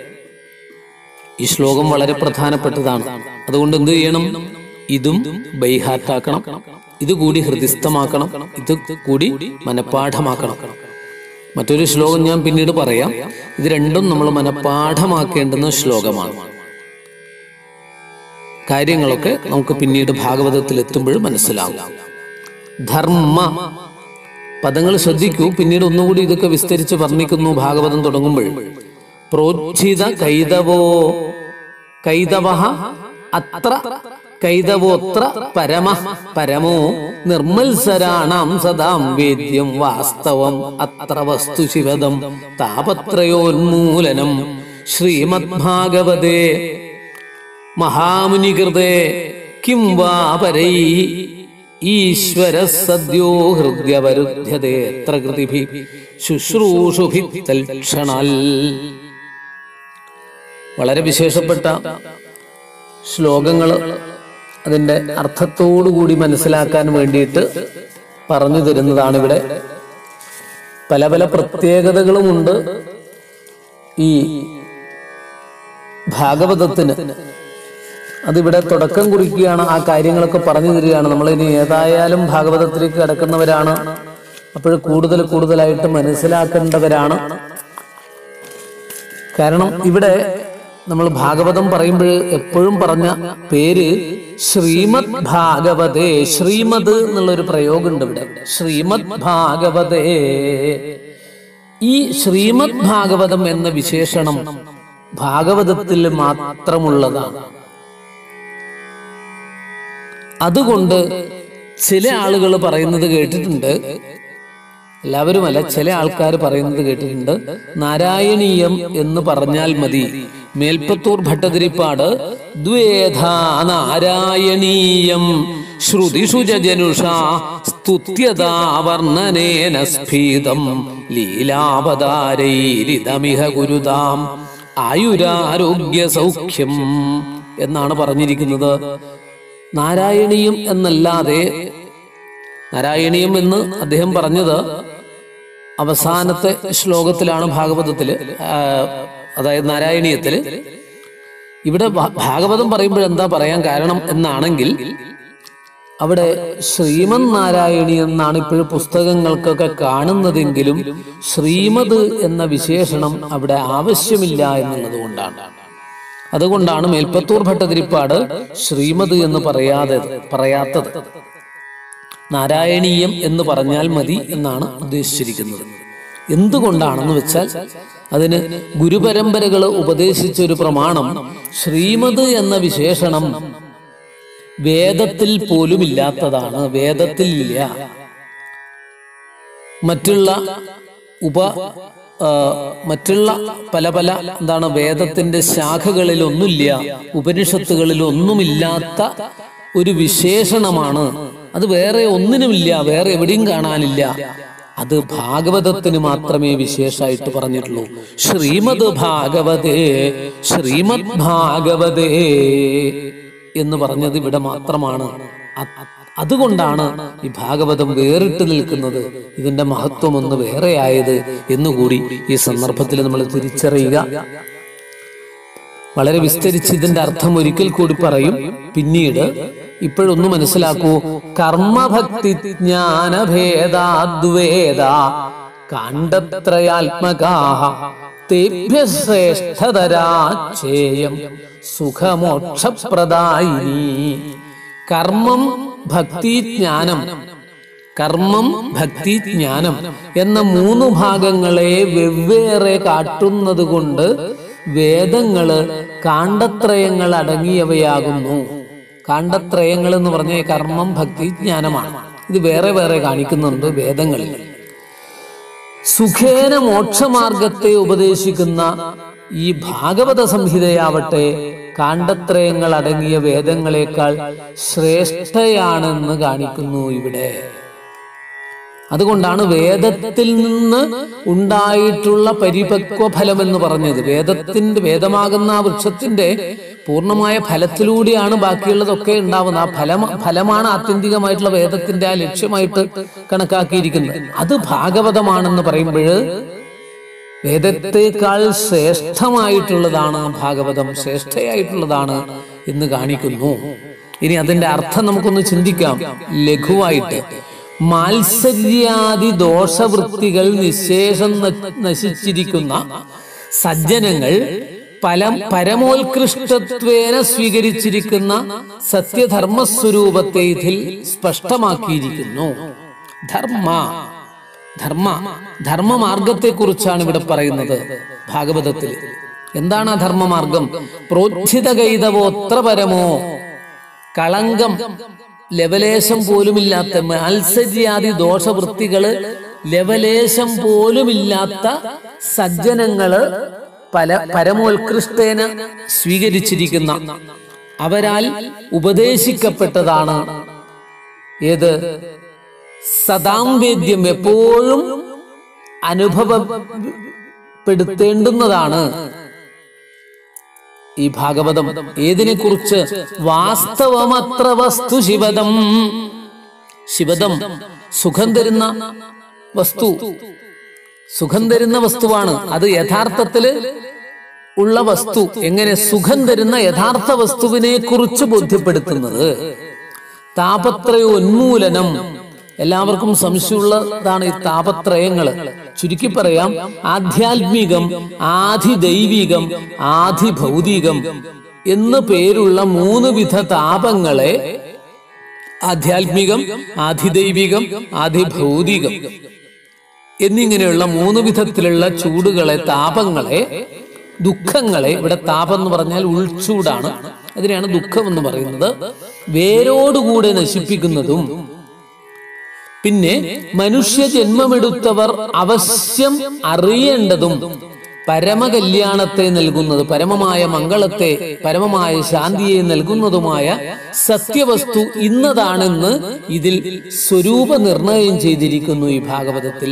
ഈ ശ്ലോകം വളരെ പ്രധാനപ്പെട്ടതാണ് അതുകൊണ്ട് എന്ത് ചെയ്യണം ഇതും ബൈഹാർട്ടാക്കണം ഇത് കൂടി ഹൃദിസ്ഥമാക്കണം ഇത് കൂടി മനഃപ്പാഠമാക്കണം മറ്റൊരു ശ്ലോകം ഞാൻ പിന്നീട് പറയാം ഇത് രണ്ടും നമ്മൾ മനഃപ്പാഠമാക്കേണ്ടുന്ന ശ്ലോകമാണ് കാര്യങ്ങളൊക്കെ നമുക്ക് പിന്നീട് ഭാഗവതത്തിൽ എത്തുമ്പോൾ മനസ്സിലാവും ധർമ്മ പദങ്ങൾ ശ്രദ്ധിക്കൂ പിന്നീട് ഒന്നുകൂടി ഇതൊക്കെ വിസ്തരിച്ച് വർണ്ണിക്കുന്നു ഭാഗവതം തുടങ്ങുമ്പോൾ പ്രോച്ഛിത കൈതവോ കൈതവ അത്ര കൈതവോത്ര പരമ പരമോ നിർമ്മത്സരാണാം സദാം വേദ്യം വാസ്തവം അത്ര വസ്തു ശിവദം താപത്രയോന്മൂലനം ശ്രീമദ്ഭാഗവതേ മഹാമുനികൃതേ കിം വാ പരൈ ഈശ്വര സദ്യോ ഹൃദ്യവരുദ്ധ്യതേ എത്ര കൃതിഭി ശുശ്രൂഷുഭി തൽക്ഷണാൽ വളരെ വിശേഷപ്പെട്ട ശ്ലോകങ്ങൾ അതിന്റെ അർത്ഥത്തോടുകൂടി മനസ്സിലാക്കാൻ വേണ്ടിയിട്ട് പറഞ്ഞു തരുന്നതാണ് ഇവിടെ പല പല പ്രത്യേകതകളുമുണ്ട് ഈ ഭാഗവതത്തിന് അതിവിടെ തുടക്കം കുറിക്കുകയാണ് ആ കാര്യങ്ങളൊക്കെ പറഞ്ഞു തരികയാണ് നമ്മൾ ഇനി ഏതായാലും ഭാഗവതത്തിലേക്ക് കിടക്കുന്നവരാണ് അപ്പോൾ കൂടുതൽ കൂടുതലായിട്ട് മനസ്സിലാക്കേണ്ടവരാണ് കാരണം ഇവിടെ നമ്മൾ ഭാഗവതം പറയുമ്പോൾ എപ്പോഴും പറഞ്ഞ പേര് ശ്രീമദ് ഭാഗവതേ ശ്രീമദ് എന്നുള്ളൊരു പ്രയോഗമുണ്ട് ഇവിടെ ശ്രീമദ് ഭാഗവതേ ഈ ശ്രീമദ് ഭാഗവതം എന്ന വിശേഷണം ഭാഗവതത്തിൽ മാത്രമുള്ളതാണ് അതുകൊണ്ട് ചില ആളുകൾ പറയുന്നത് കേട്ടിട്ടുണ്ട് എല്ലാവരുമല്ല ചില ആൾക്കാർ പറയുന്നത് കേട്ടിട്ടുണ്ട് നാരായണീയം എന്ന് പറഞ്ഞാൽ മതി മേൽപ്പത്തൂർ ഭട്ടതിരിപ്പാട് ദ്വേധാ നാരായണീയം ശ്രുതിഷു ജനുഷ സ്തുത്യതാ വർണ്ണനേന സ്ഫീതം ലീലാവതാരൈരിതമിഹ ഗുരുതാം ആയുരാരോഗ്യ സൗഖ്യം എന്നാണ് പറഞ്ഞിരിക്കുന്നത് നാരായണീയം എന്നല്ലാതെ നാരായണീയം എന്ന് അദ്ദേഹം പറഞ്ഞത് അവസാനത്തെ ശ്ലോകത്തിലാണ് ഭാഗവതത്തില് ആ, അതായത് നാരായണീയത്തില് ഇവിടെ ഭ- ഭാഗവതം പറയുമ്പോൾ എന്താ പറയാൻ കാരണം എന്നാണെങ്കിൽ അവിടെ ശ്രീമദ് നാരായണി എന്നാണ് ഇപ്പോഴും പുസ്തകങ്ങൾക്കൊക്കെ കാണുന്നതെങ്കിലും ശ്രീമദ് എന്ന വിശേഷണം അവിടെ ആവശ്യമില്ല എന്നുള്ളത് കൊണ്ടാണ് അതുകൊണ്ടാണ് മേൽപ്പത്തൂർ ഭട്ടതിരിപ്പാട് ശ്രീമദ് എന്ന് പറയാതെ പറയാത്തത് നാരായണീയം എന്ന് പറഞ്ഞാൽ മതി എന്നാണ് ഉദ്ദേശിച്ചിരിക്കുന്നത് എന്തുകൊണ്ടാണെന്ന് വെച്ചാൽ അതിന് ഗുരുപരമ്പരകൾ ഉപദേശിച്ച ഒരു പ്രമാണം ശ്രീമദ് എന്ന വിശേഷണം വേദത്തിൽ പോലും ഇല്ലാത്തതാണ് വേദത്തിൽ ഇല്ല മറ്റുള്ള ഉപ ആ, മറ്റുള്ള പല പല എന്താണ് വേദത്തിന്റെ ശാഖകളിൽ ഒന്നുമില്ല ഉപനിഷത്തുകളിൽ ഒന്നുമില്ലാത്ത ഒരു വിശേഷണമാണ് അത് വേറെ ഒന്നിനുമില്ല വേറെ എവിടെയും കാണാനില്ല അത് ഭാഗവതത്തിന് മാത്രമേ വിശേഷമായിട്ട് പറഞ്ഞിട്ടുള്ളൂ ശ്രീമദ് ഭാഗവതേ ശ്രീമദ് ഭാഗവതേ എന്ന് പറഞ്ഞത് ഇവിടെ മാത്രമാണ് അ- അതുകൊണ്ടാണ് ഈ ഭാഗവതം വേറിട്ട് നിൽക്കുന്നത് ഇതിന്റെ മഹത്വം ഒന്ന് വേറെയായത് എന്നുകൂടി ഈ സന്ദർഭത്തിൽ നമ്മൾ തിരിച്ചറിയുക വളരെ വിസ്തരിച്ച് ഇതിന്റെ അർത്ഥം ഒരിക്കൽ കൂടി പറയും പിന്നീട് ഇപ്പോഴൊന്ന് മനസ്സിലാക്കൂ കർമ്മഭക്തി ജ്ഞാനഭേദാദ്വേദ കാണ്ഡത്രയാത്മകാഹ തേഭ്യ ശ്രേഷ്ഠതരാചേയം സുഖമോക്ഷപ്രദായിനി കർമ്മം ഭക്തി ജ്ഞാനം കർമ്മം ഭക്തി ജ്ഞാനം എന്ന മൂന്ന് ഭാഗങ്ങളെ വെവ്വേറെ കാട്ടുന്നത് കൊണ്ട് വേദങ്ങള് കാണ്ഡത്രയങ്ങൾ അടങ്ങിയവയാകുന്നു കാണ്ഡത്രയങ്ങൾ എന്ന് പറഞ്ഞ കർമ്മം ഭക്തി ജ്ഞാനമാണ് ഇത് വേറെ വേറെ കാണിക്കുന്നുണ്ട് വേദങ്ങളിൽ സുഖേന മോക്ഷമാർഗത്തെ ഉപദേശിക്കുന്ന ഈ ഭാഗവത സംഹിതയാവട്ടെ കാണ്ഡത്രയങ്ങൾ അടങ്ങിയ വേദങ്ങളെക്കാൾ ശ്രേഷ്ഠയാണെന്ന് കാണിക്കുന്നു ഇവിടെ അതുകൊണ്ടാണ് വേദത്തിൽ നിന്ന് ഉണ്ടായിട്ടുള്ള പരിപക്വ ഫലം എന്ന് പറഞ്ഞത് വേദത്തിന്റെ വേദമാകുന്ന ആ വൃക്ഷത്തിന്റെ പൂർണ്ണമായ ഫലത്തിലൂടെയാണ് ബാക്കിയുള്ളതൊക്കെ ഉണ്ടാവുന്നത് ആ ഫലം ഫലമാണ് ആത്യന്തികമായിട്ടുള്ള വേദത്തിന്റെ ആ ലക്ഷ്യമായിട്ട് കണക്കാക്കിയിരിക്കുന്നത് അത് ഭാഗവതമാണെന്ന് പറയുമ്പോൾ വേദത്തെക്കാൾ ശ്രേഷ്ഠമായിട്ടുള്ളതാണ് ഭാഗവതം ശ്രേഷ്ഠയായിട്ടുള്ളതാണ് എന്ന് കാണിക്കുന്നു ഇനി അതിന്റെ അർത്ഥം നമുക്കൊന്ന് ചിന്തിക്കാം ലഘുവായിട്ട് മാത്സര്യാദി ദോഷവൃത്തികൾ നിശേഷം ന- നശിച്ചിരിക്കുന്ന സജ്ജനങ്ങൾ പല പരമോത്കൃഷ്ടത്വേന സ്വീകരിച്ചിരിക്കുന്ന സത്യധർമ്മസ്വരൂപത്തെ ഇതിൽ സ്പഷ്ടമാക്കിയിരിക്കുന്നു ധർമ്മ ധർമ്മ ധർമ്മമാർഗത്തെ കുറിച്ചാണ് ഇവിടെ പറയുന്നത് ഭാഗവതത്തിൽ എന്താണ് ആ ധർമ്മമാർഗം പ്രോത്ഥിത കൈതവോത്ര പരമോ കളങ്കം ലവലേശം പോലുമില്ലാത്ത മത്സര്യാദി ദോഷവൃത്തികള് ലവലേശം പോലുമില്ലാത്ത സജ്ജനങ്ങള് പല പരമോത്കൃഷ്ടേന സ്വീകരിച്ചിരിക്കുന്ന അവരാൽ ഉപദേശിക്കപ്പെട്ടതാണ് ഏത് സദാം വേദ്യം എപ്പോഴും അനുഭവപ്പെടുത്തേണ്ടുന്നതാണ് ഈ ഭാഗവതം ഏതിനെ കുറിച്ച് വാസ്തവമത്ര വസ്തു ശിവദം ശിവദം സുഖം തരുന്ന വസ്തു സുഖം തരുന്ന വസ്തുവാണ് അത് യഥാർത്ഥത്തില് ഉള്ള വസ്തു എങ്ങനെ സുഖം തരുന്ന യഥാർത്ഥ വസ്തുവിനെ കുറിച്ച് ബോധ്യപ്പെടുത്തുന്നത് താപത്രയ ഉന്മൂലനം എല്ലാവർക്കും സംശയമുള്ളതാണ് ഈ താപത്രയങ്ങള് ചുരുക്കി പറയാം ആധ്യാത്മികം ആധിദൈവികം ആധിഭൗതികം എന്ന് പേരുള്ള മൂന്ന് വിധ താപങ്ങളെ ആധ്യാത്മികം ആധിദൈവികം ആധിഭൗതികം എന്നിങ്ങനെയുള്ള മൂന്ന് വിധത്തിലുള്ള ചൂടുകളെ താപങ്ങളെ ദുഃഖങ്ങളെ ഇവിടെ താപം എന്ന് പറഞ്ഞാൽ ഉൾച്ചൂടാണ് അതിനെയാണ് ദുഃഖം എന്ന് പറയുന്നത് വേരോടുകൂടെ നശിപ്പിക്കുന്നതും പിന്നെ മനുഷ്യ ജന്മമെടുത്തവർ അവശ്യം അറിയേണ്ടതും പരമകല്യാണത്തെ നൽകുന്നത് പരമമായ മംഗളത്തെ പരമമായ ശാന്തിയെ നൽകുന്നതുമായ സത്യവസ്തു ഇന്നതാണെന്ന് ഇതിൽ സ്വരൂപ നിർണയം ചെയ്തിരിക്കുന്നു ഈ ഭാഗവതത്തിൽ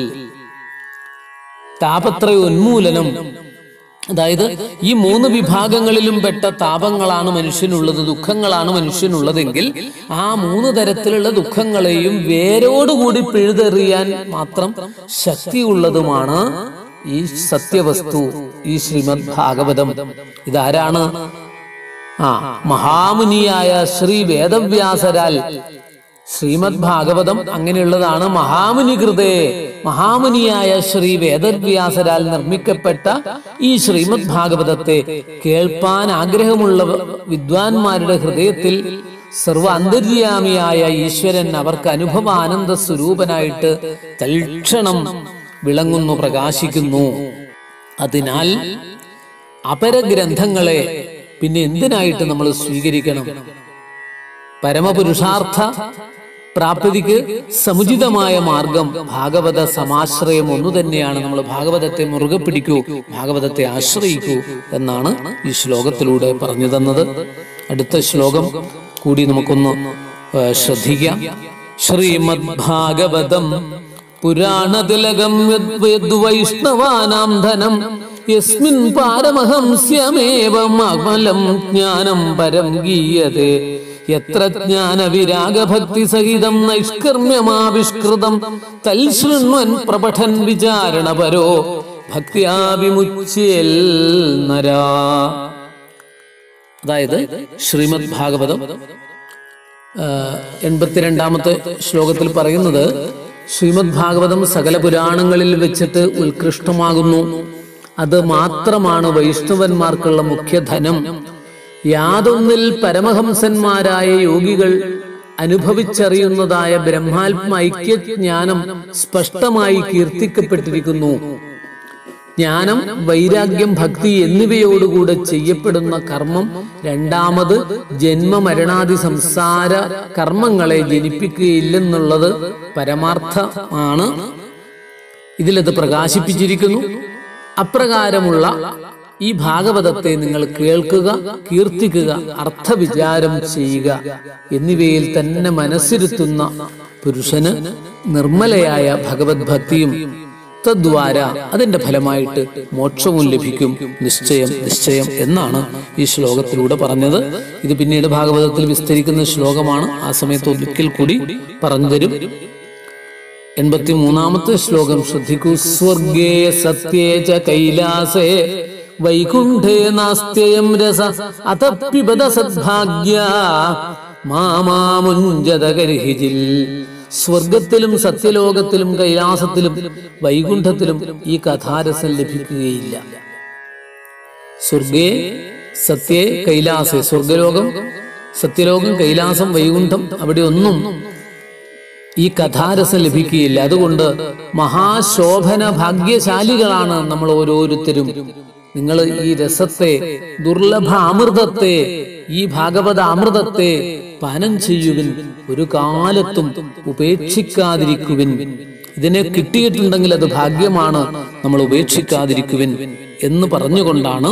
താപത്രയ ഉന്മൂലനം അതായത് ഈ മൂന്ന് വിഭാഗങ്ങളിലും പെട്ട താപങ്ങളാണ് മനുഷ്യനുള്ളത് ദുഃഖങ്ങളാണ് മനുഷ്യനുള്ളതെങ്കിൽ ആ മൂന്ന് തരത്തിലുള്ള ദുഃഖങ്ങളെയും വേരോടുകൂടി പിഴുതെറിയാൻ മാത്രം ശക്തിയുള്ളതുമാണ് ഈ സത്യവസ്തു ഈ ശ്രീമദ് ഭാഗവതം ഇതാരാണ് ആ മഹാമുനിയായ ശ്രീ വേദവ്യാസരാൽ ശ്രീമദ് ഭാഗവതം അങ്ങനെയുള്ളതാണ് മഹാമുനി കൃതേ മഹാമുനിയായ ശ്രീ വേദവ്യാസരാൽ നിർമ്മിക്കപ്പെട്ട ഈ ശ്രീമദ് ഭാഗവതത്തെ കേൾപ്പാൻ ആഗ്രഹമുള്ള വിദ്വാൻമാരുടെ ഹൃദയത്തിൽ സർവ അന്തര്യാമിയായ ഈശ്വരൻ അവർക്ക് അനുഭവ ആനന്ദ സ്വരൂപനായിട്ട് തൽക്ഷണം വിളങ്ങുന്നു പ്രകാശിക്കുന്നു അതിനാൽ അപരഗ്രന്ഥങ്ങളെ പിന്നെ എന്തിനായിട്ട് നമ്മൾ സ്വീകരിക്കണം പരമപുരുഷാർത്ഥ പ്രാപ്തിക്ക് സമുചിതമായ മാർഗം ഭാഗവത സമാശ്രയം ഒന്നു തന്നെയാണ് നമ്മൾ ഭാഗവതത്തെ മുറുകെ പിടിക്കൂ ഭാഗവതത്തെ ആശ്രയിക്കൂ എന്നാണ് ഈ ശ്ലോകത്തിലൂടെ പറഞ്ഞു തന്നത് അടുത്ത ശ്ലോകം കൂടി നമുക്കൊന്ന് ആ, ശ്രദ്ധിക്കാം ശ്രീമദ് ഭാഗവതം പുരാണതിലകം യദ്വൈഷ്ണവാനാം ധനം യസ്മിൻ പാരമഹംസ്യമേവം അമലം ജ്ഞാനം പരം ഗീയത്തെ യത്ര ജ്ഞാന വിരാഗഭക്തി സഹിതം നൈഷ്കർമ്യമാവിഷ്കൃതം തൽശൃണ്വൻ പ്രപഠൻ വിചാരണപരോ ഭക്തിയാഭിമുച്യേൽ നരാ അതായത് ശ്രീമദ് ഭാഗവതം ആ, എൺപത്തിരണ്ടാമത്തെ ശ്ലോകത്തിൽ പറയുന്നത് ശ്രീമദ് ഭാഗവതം സകല പുരാണങ്ങളിൽ വെച്ചിട്ട് ഉത്കൃഷ്ടമാകുന്നു അത് മാത്രമാണ് വൈഷ്ണവന്മാർക്കുള്ള മുഖ്യധനം യാതൊന്നിൽ പരമഹംസന്മാരായ യോഗികൾ അനുഭവിച്ചറിയുന്നതായ ബ്രഹ്മാത്മൈക്യജ്ഞാനം സ്പഷ്ടമായി കീർത്തിക്കപ്പെട്ടിരിക്കുന്നു ജ്ഞാനം വൈരാഗ്യം ഭക്തി എന്നിവയോടുകൂടെ ചെയ്യപ്പെടുന്ന കർമ്മം രണ്ടാമത് ജന്മമരണാദി സംസാര കർമ്മങ്ങളെ ജനിപ്പിക്കുകയില്ലെന്നുള്ളത് പരമാർത്ഥമാണ് ഇതിലത് പ്രകാശിപ്പിച്ചിരിക്കുന്നു അപ്രകാരമുള്ള ഈ ഭാഗവതത്തെ നിങ്ങൾ കേൾക്കുക കീർത്തിക്കുക അർത്ഥവിചാരം ചെയ്യുക എന്നിവയിൽ തന്നെ മനസ്സിരുത്തുന്ന പുരുഷന് നിർമ്മലയായ ഭഗവത് ഭക്തിയും തദ്വാര അതിന്റെ ഫലമായിട്ട് മോക്ഷവും ലഭിക്കും നിശ്ചയം നിശ്ചയം എന്നാണ് ഈ ശ്ലോകത്തിലൂടെ പറഞ്ഞത് ഇത് പിന്നീട് ഭാഗവതത്തിൽ വിസ്തരിക്കുന്ന ശ്ലോകമാണ് ആ സമയത്ത് ഒരിക്കൽ കൂടി പറഞ്ഞു തരും എൺപത്തി മൂന്നാമത്തെ ശ്ലോകം ശ്രദ്ധിക്കൂ സ്വർഗേ സത്യേ ച കൈലാസേ വൈകുണ്ഠേ നാസ്ത്യയം രസ അതപ്പിബത സദ്ഭാഗ്യ മാമാമുഞ്ചതകരിഹിജിൽ സ്വർഗത്തിലും സത്യലോകത്തിലും കൈലാസത്തിലും വൈകുണ്ഠത്തിലും ഈ കഥാരസം ലഭിക്കുകയില്ല സ്വർഗേ സത്യേ കൈലാസേ സ്വർഗലോകം സത്യലോകം കൈലാസം വൈകുണ്ഠം അവിടെ ഒന്നും ഈ കഥാരസം ലഭിക്കുകയില്ല അതുകൊണ്ട് മഹാശോഭന ഭാഗ്യശാലികളാണ് നമ്മൾ ഓരോരുത്തരും നിങ്ങൾ ഈ രസത്തെ ദുർലഭ അമൃതത്തെ ഈ ഭാഗവത അമൃതത്തെ പാനം ചെയ്യുവിൻ ഒരു കാലത്തും ഉപേക്ഷിക്കാതിരിക്കുവിൻ ഇതിനെ കിട്ടിയിട്ടുണ്ടെങ്കിൽ അത് ഭാഗ്യമാണ് നമ്മൾ ഉപേക്ഷിക്കാതിരിക്കുവിൻ എന്ന് പറഞ്ഞുകൊണ്ടാണ്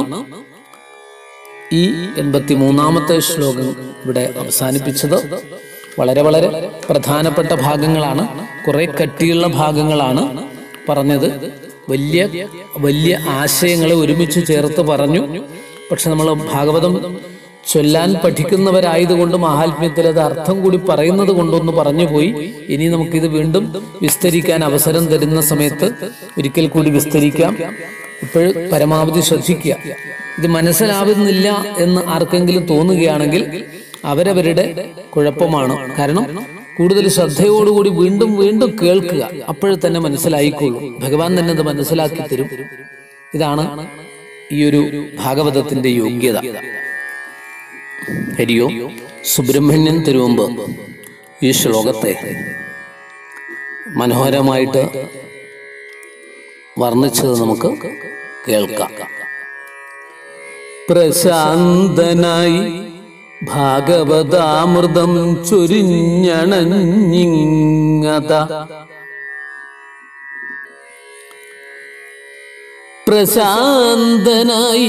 ഈ എൺപത്തി മൂന്നാമത്തെ ശ്ലോകം ഇവിടെ അവസാനിപ്പിച്ചത് വളരെ വളരെ പ്രധാനപ്പെട്ട ഭാഗങ്ങളാണ് കുറെ കട്ടിയുള്ള ഭാഗങ്ങളാണ് പറഞ്ഞത് വലിയ വലിയ ആശയങ്ങളെ ഒരുമിച്ച് ചേർത്ത് പറഞ്ഞു പക്ഷെ നമ്മൾ ഭാഗവതം ചൊല്ലാൻ പഠിക്കുന്നവരായതുകൊണ്ട് മഹാത്മ്യത്തിൽ അത് അർത്ഥം കൂടി പറയുന്നത് കൊണ്ടൊന്ന് പറഞ്ഞു പോയി ഇനി നമുക്കിത് വീണ്ടും വിസ്തരിക്കാൻ അവസരം തരുന്ന സമയത്ത് ഒരിക്കൽ കൂടി വിസ്തരിക്കാം ഇപ്പോൾ പരമാവധി ശ്രദ്ധിക്കുക ഇത് മനസ്സിലാവുന്നില്ല എന്ന് ആർക്കെങ്കിലും തോന്നുകയാണെങ്കിൽ അവരവരുടെ കുഴപ്പമാണ് കാരണം കൂടുതൽ ശ്രദ്ധയോടുകൂടി വീണ്ടും വീണ്ടും കേൾക്കുക അപ്പോഴെ തന്നെ മനസ്സിലായിക്കോളൂ ഭഗവാൻ തന്നെ അത് മനസ്സിലാക്കി തരും ഇതാണ് ഈ ഒരു ഭാഗവതത്തിന്റെ യോഗ്യത ഹരിയോ സുബ്രഹ്മണ്യൻ തിരുവമ്പ് ഈ ശ്ലോകത്തെ മനോഹരമായിട്ട് വർണ്ണിച്ചത് നമുക്ക് കേൾക്കാം പ്രശാന്തനായി ഭാഗവതാമൃതം ചൊരിഞ്ഞണഞ്ഞിങ്ങത പ്രശാന്തനായി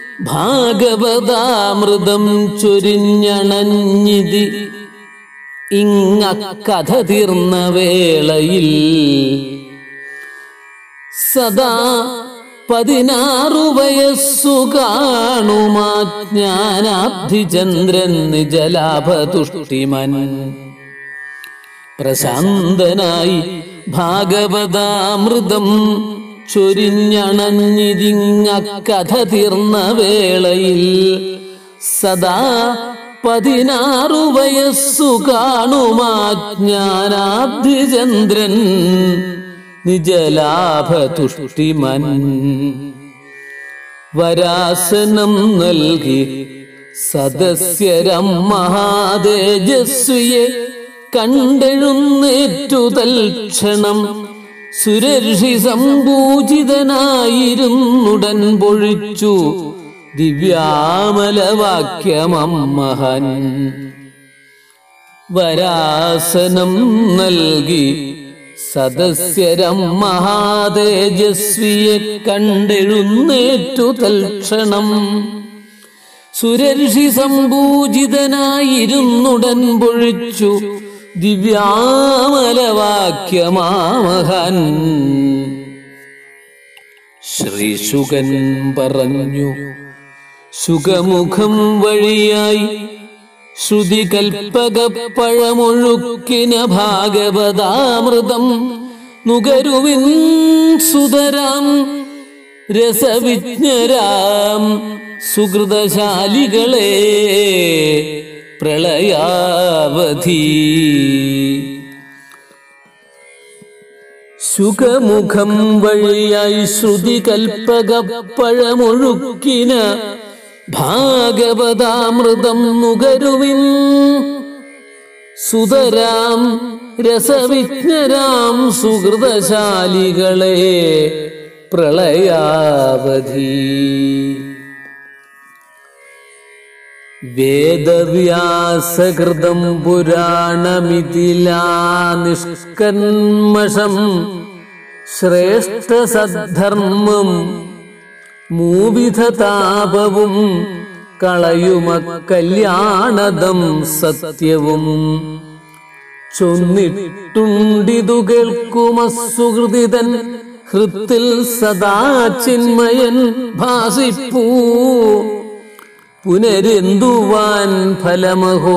ഭാഗവതാമൃതം ചൊരിഞ്ഞണഞ്ഞിതി ഇങ്ങ കഥ തീർന്ന വേളയിൽ സദാ പതിനാറു വയസ്സു കാണുമാ ജ്ഞാനാബ്ധിചന്ദ്രൻ നിജലാഭതുഷ്ടിമൻ പ്രശാന്തനായി ഭാഗവതാമൃതം ചൊരിഞ്ഞണഞ്ഞിതിങ്ങ കഥ തീർന്ന വേളയിൽ സദാ പതിനാറു വയസ്സു കാണുമാ ജ്ഞാനാബ്ധിചന്ദ്രൻ നിജലാഭതുഷ്ടിമൻ വരാസനം നൽകി സദസ്യരം മഹാതേജസ്വിയെ കണ്ടെഴുന്നേറ്റു തൽക്ഷണം സുരർഷി സമ്പൂജിതനായിരുന്നുടൻ പൊഴിച്ചു ദിവ്യാമലവാക്യമമ്മഹൻ വരാസനം നൽകി സദസ്യരം മഹാതേജസ്വിയെ കണ്ടെഴുന്നേറ്റു തൽക്ഷണം സുരർഷി സംപൂജിതനായിരുന്നുടൻ പൊഴിച്ചു ദിവ്യാമലവാക്യമാമഹാൻ ശ്രീശുകൻ പറഞ്ഞു സുഖമുഖം വഴിയായി ശ്രുതി കൽപ്പക പഴമൊഴുക്കിന ഭാഗവതാമൃതം നുകരുവിൻ സുതരാം രസവിജ്ഞരാം സുഹൃതശാലികളെ പ്രളയാവധി സുഖമുഖം വഴിയായി ശ്രുതി കൽപ്പക പഴമൊഴുക്കിന ഭാഗവതാമൃതം നുകരുവിൻ സുതരാം രസവിജ്ഞരാം സുഹൃതശാലികളെ പ്രളയാവധി വേദവ്യാസകൃതം പുരാണമിതിലാ നിഷ്കന്മഷം ശ്രേഷ്ഠ സദ്ധർമ്മം മൂവിധ താപവും കളയുമ കല്യാണദം സത്യവും ചൊന്നിട്ടുണ്ടിതു കേൾക്കുമ സുഹൃതിതൻ ഹൃത്തിൽ സദാ ചിന്മയൻ ഭാസിപ്പൂ പുനരെന്തുവാൻ ഫലമഹോ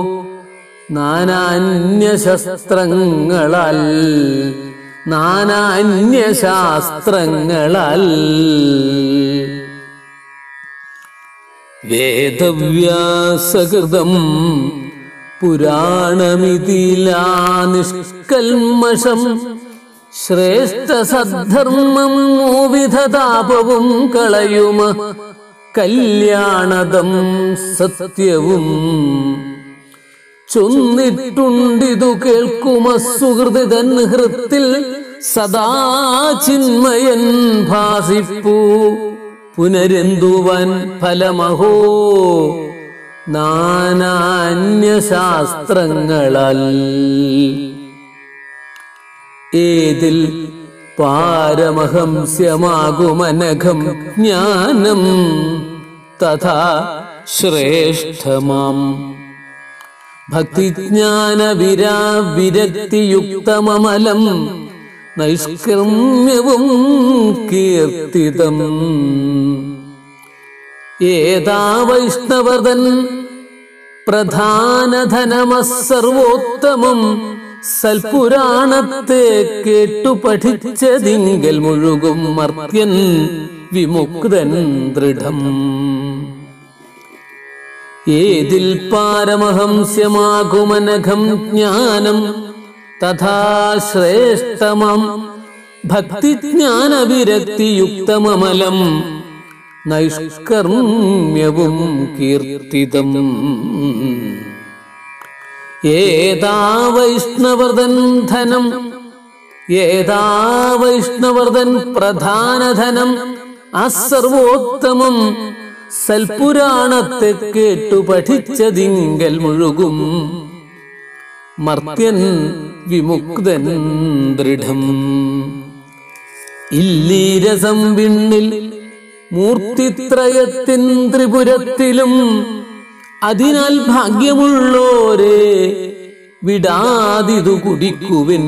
നാനാന്യശസ്ത്രങ്ങളാൽ നാനാന്യശാസ്ത്രങ്ങളാൽ വേദവ്യാസകൃതം പുരാണമിതിലാ നിഷ്കൽമഷം ശ്രേഷ്ഠ സദ്ധർമ്മം മോവിധതാപവും കളയുമ കല്യാണദം സത്യവും ചൊന്നിട്ടുണ്ടിതു കേൾക്കുമ സുഹൃതൻ ഹൃത്തിൽ സദാ ചിന്മയൻ ഭാസിപ്പൂ പുനരെന്തുവൻ ഫലമഹോ നാനാന്യശാസ്ത്രങ്ങളാൽ ഏതിൽ പാരമഹംസ്യമാകുമനഘം ജ്ഞാനം തഥാ ശ്രേഷ്ഠമാം ഭക്തിജ്ഞാന വിരാ വിരക്തിയുക്തമമലം നൈഷ്കർമ്മ്യവും കീർത്തിതം ഏതാ വൈഷ്ണവതൻ പ്രധാനധനമസർവോത്തമം സൽപുരാണത്തെ കേട്ടു പഠിച്ചതിങ്കൽ മുഴുകും മർത്യൻ വിമുക്തൻ ദൃഢം ഏതിൽ പാരമഹംസ്യമാകുമനഘം ജ്ഞാനം തഥാ ശ്രേഷ്ഠമം ഭക്തിജ്ഞാന വിരക്തിയുക്തമമലം നൈഷ്കർമ്മ്യവും കീർത്തിതം ഏതാ വൈഷ്ണവർദ്ധൻ ധനം ഏതാ വൈഷ്ണവർദ്ധൻ പ്രധാനധനം അസർവോത്തമം സൽപുരാണത്തെ കേട്ടു പഠിച്ചതിങ്കൽ മുഴുകും മർത്യൻ വിമുക്തൻ ദൃഢം ഇല്ലീരസം വിണ്ണിൽ മൂർത്തിത്രയത്തിൻ ത്രിപുരത്തിലും അതിനാൽ ഭാഗ്യമുള്ളോരെ വിടാതിതു കുടിക്കുവിൻ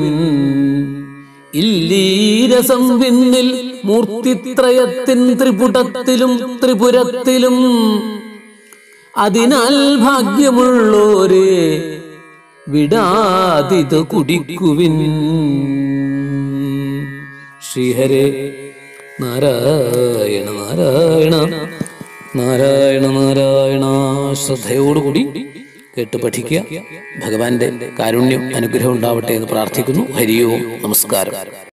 ഇല്ലീരസം വിണ്ണിൽ മൂർത്തിത്രയത്തിൻ ത്രിപുടത്തിലും ത്രിപുരത്തിലും അതിനാൽ ഭാഗ്യമുള്ളോരെ വിടാതിത് കുടിക്കുവിൻ ശ്രീഹരേ നാരായണ നാരായണ നാരായണ നാരായണ ശ്രദ്ധയോടുകൂടി കേട്ട് പഠിക്കുക ഭഗവാന്റെ കാരുണ്യം അനുഗ്രഹം ഉണ്ടാവട്ടെ എന്ന് പ്രാർത്ഥിക്കുന്നു ഹരിയോം നമസ്കാരം